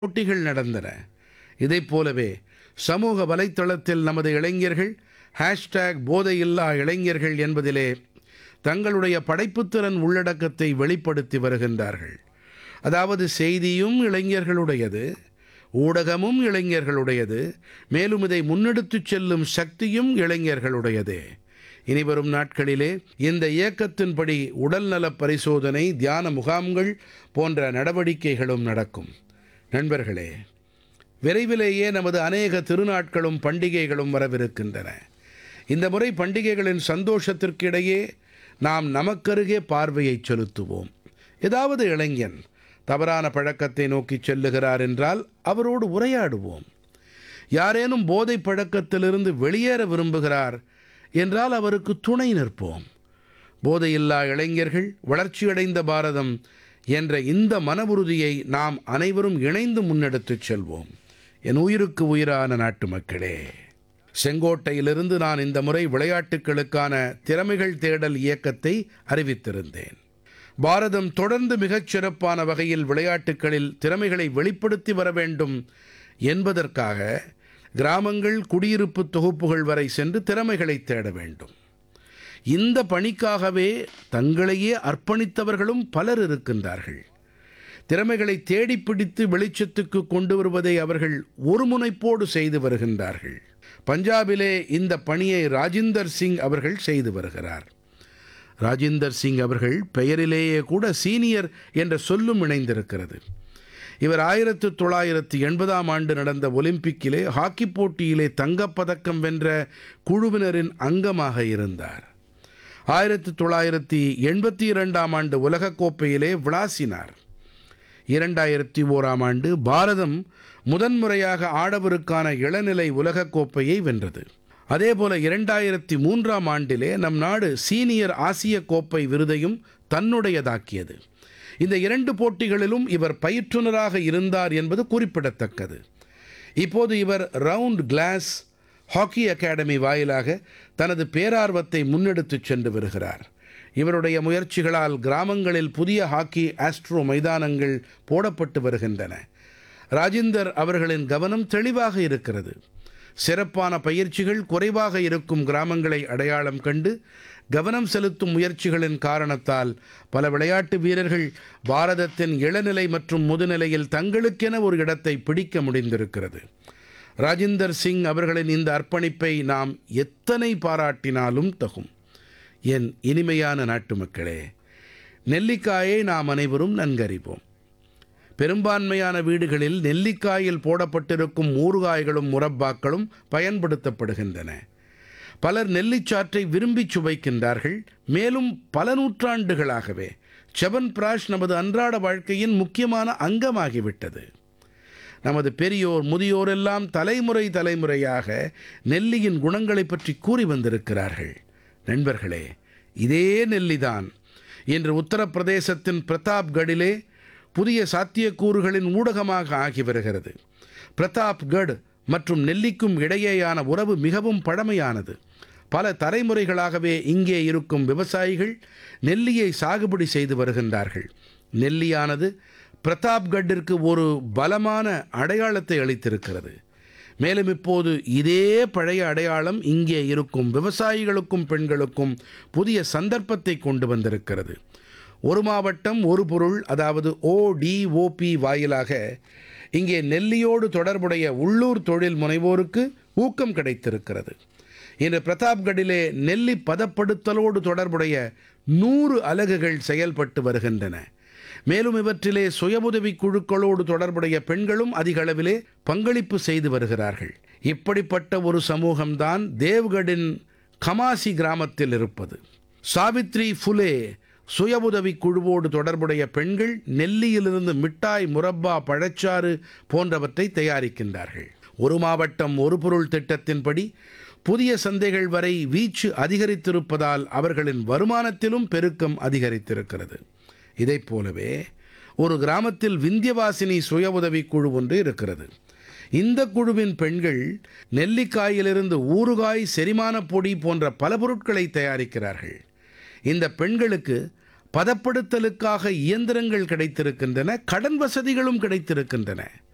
போட்டிகள் நடந்தன இதைப் போலவே சமூக வலைத்தளத்தில் நமது இளைஞர்கள் ஹேஷ்டேக் போதையில்லா இளைஞர்கள் என்பதிலே தங்களுடைய படைப்புத்திறன் உள்ளடக்கத்தை வெளிப்படுத்தி வருகின்றார்கள் அதாவது செய்தியும் இளைஞர்களுடையது ஊடகமும் இளைஞர்களுடையது மேலும் இதை முன்னெடுத்துச் செல்லும் சக்தியும் இளைஞர்களுடையதே இனிவரும் நாட்களிலே இந்த இயக்கத்தின்படி உடல்நலப் பரிசோதனை தியான முகாம்கள் போன்ற நடவடிக்கைகளும் நடக்கும் நண்பர்களே விரைவிலேயே நமது அநேக திருநாட்களும் பண்டிகைகளும் வரவிருக்கின்றன இந்த முறை பண்டிகைகளின் சந்தோஷத்திற்கிடையே நாம் நமக்கருகே பார்வையை செலுத்துவோம் ஏதாவது இளைஞன் தவறான பழக்கத்தை நோக்கி செல்லுகிறார் என்றால் அவரோடு உரையாடுவோம் யாரேனும் போதை பழக்கத்திலிருந்து வெளியேற விரும்புகிறார் என்றால் அவருக்கு துணை நிற்போம் போதையில்லா இளைஞர்கள் வளர்ச்சியடைந்த பாரதம் என்ற இந்த மனவுறுதியை நாம் அனைவரும் இணைந்து முன்னெடுத்துச் செல்வோம் என் உயிருக்கு உயிரான நாட்டு மக்களே செங்கோட்டையிலிருந்து நான் இந்த முறை விளையாட்டுகளுக்கான திறமைகள் தேடல் இயக்கத்தை அறிவித்திருந்தேன் பாரதம் தொடர்ந்து மிகச் சிறப்பான வகையில் விளையாட்டுகளில் திறமைகளை வெளிப்படுத்தி வர வேண்டும் என்பதற்காக கிராமங்கள் குடியிருப்பு தொகுப்புகள் வரை சென்று திறமைகளை தேட வேண்டும் இந்த பணிக்காகவே தங்களையே அர்ப்பணித்தவர்களும் பலர் இருக்கின்றார்கள் திறமைகளை தேடிப் பிடித்து வெளிச்சத்துக்கு கொண்டு வருவதை அவர்கள் ஒருமுனைப்போடு செய்து வருகின்றார்கள் பஞ்சாபிலே இந்த பணியை ராஜிந்தர் சிங் அவர்கள் செய்து வருகிறார் ராஜிந்தர் சிங் அவர்கள் பெயரிலேயே கூட சீனியர் என்ற சொல்லும் இணைந்திருக்கிறது இவர் ஆயிரத்து தொள்ளாயிரத்து எண்பதாம் ஆண்டு நடந்த ஒலிம்பிக்கிலே ஹாக்கி போட்டியிலே தங்கப்பதக்கம் வென்ற குழுவினரின் அங்கமாக இருந்தார் ஆயிரத்து தொள்ளாயிரத்தி எண்பத்தி இரண்டாம் ஆண்டு உலகக்கோப்பையிலே விளாசினார் இரண்டாயிரத்தி ஓராம் ஆண்டு பாரதம் முதன்முறையாக ஆடவருக்கான இளநிலை உலகக்கோப்பையை வென்றது அதேபோல இரண்டாயிரத்தி மூன்றாம் ஆண்டிலே நம் நாடு சீனியர் ஆசிய கோப்பை விருதையும் தன்னுடையதாக்கியது இந்த இரண்டு போட்டிகளிலும் இவர் பயிற்றுனராக இருந்தார் என்பது குறிப்பிடத்தக்கது இப்போது இவர் ரவுண்ட் கிளாஸ் ஹாக்கி அகாடமி வாயிலாக தனது பேரார்வத்தை முன்னெடுத்துச் சென்று வருகிறார் இவருடைய முயற்சிகளால் கிராமங்களில் புதிய ஹாக்கி ஆஸ்ட்ரோ மைதானங்கள் போடப்பட்டு வருகின்றன ராஜிந்தர் அவர்களின் கவனம் தெளிவாக இருக்கிறது சிறப்பான பயிற்சிகள் குறைவாக இருக்கும் கிராமங்களை அடையாளம் கண்டு கவனம் செலுத்தும் முயற்சிகளின் காரணத்தால் பல விளையாட்டு வீரர்கள் பாரதத்தின் இளநிலை மற்றும் முதுநிலையில் தங்களுக்கென ஒரு இடத்தை பிடிக்க முடிந்திருக்கிறது ராஜிந்தர் சிங் அவர்களின் இந்த அர்ப்பணிப்பை நாம் எத்தனை பாராட்டினாலும் தகும் என் இனிமையான நாட்டு மக்களே நெல்லிக்காயை நாம் அனைவரும் நன்கறிவோம் பெரும்பான்மையான வீடுகளில் நெல்லிக்காயில் போடப்பட்டிருக்கும் ஊறுகாய்களும் முரப்பாக்களும் பயன்படுத்தப்படுகின்றன பலர் நெல்லிச்சாற்றை விரும்பி சுவைக்கின்றார்கள் மேலும் பல நூற்றாண்டுகளாகவே செவன் பிராஷ் நமது அன்றாட வாழ்க்கையின் முக்கியமான அங்கமாகிவிட்டது நமது பெரியோர் முதியோர் எல்லாம் தலைமுறை தலைமுறையாக நெல்லியின் குணங்களைப் பற்றி கூறி வந்திருக்கிறார்கள் நண்பர்களே இதே நெல்லிதான் இன்று உத்தரப்பிரதேசத்தின் பிரதாப்கடிலே புதிய சாத்தியக்கூறுகளின் ஊடகமாக ஆகி வருகிறது பிரதாப்கட் மற்றும் நெல்லிக்கும் இடையேயான உறவு மிகவும் பழமையானது பல தலைமுறைகளாகவே இங்கே இருக்கும் விவசாயிகள் நெல்லியை சாகுபடி செய்து வருகின்றார்கள் நெல்லியானது பிரதாப்கட்டிற்கு ஒரு பலமான அடையாளத்தை அளித்திருக்கிறது மேலும் இப்போது இதே பழைய அடையாளம் இங்கே இருக்கும் விவசாயிகளுக்கும் பெண்களுக்கும் புதிய சந்தர்ப்பத்தை கொண்டு வந்திருக்கிறது ஒரு மாவட்டம் ஒரு பொருள் அதாவது ஓடிஓபி வாயிலாக இங்கே நெல்லியோடு தொடர்புடைய உள்ளூர் தொழில் முனைவோருக்கு ஊக்கம் கிடைத்திருக்கிறது இன்று பிரதாப்கடிலே நெல்லி பதப்படுத்தலோடு தொடர்புடைய நூறு அலகுகள் செயல்பட்டு வருகின்றன மேலும் இவற்றிலே சுய உதவிக் குழுக்களோடு தொடர்புடைய பெண்களும் அதிக அளவிலே பங்களிப்பு செய்து வருகிறார்கள் இப்படிப்பட்ட ஒரு சமூகம்தான் தேவ்கடின் கமாசி கிராமத்தில் இருப்பது சாவித்ரி ஃபுலே சுய உதவிக் குழுவோடு தொடர்புடைய பெண்கள் நெல்லியிலிருந்து மிட்டாய் முரப்பா பழச்சாறு போன்றவற்றை தயாரிக்கின்றார்கள் ஒரு மாவட்டம் ஒரு பொருள் திட்டத்தின்படி புதிய சந்தைகள் வரை வீச்சு அதிகரித்திருப்பதால் அவர்களின் வருமானத்திலும் பெருக்கம் அதிகரித்திருக்கிறது இதைப் போலவே ஒரு கிராமத்தில் விந்தியவாசினி சுய உதவிக் குழு ஒன்று இருக்கிறது இந்த குழுவின் பெண்கள் நெல்லிக்காயிலிருந்து ஊறுகாய் செரிமானப் பொடி போன்ற பல பொருட்களை தயாரிக்கிறார்கள் இந்த பெண்களுக்கு பதப்படுத்தலுக்காக இயந்திரங்கள் கிடைத்திருக்கின்றன கடன் வசதிகளும் கிடைத்திருக்கின்றன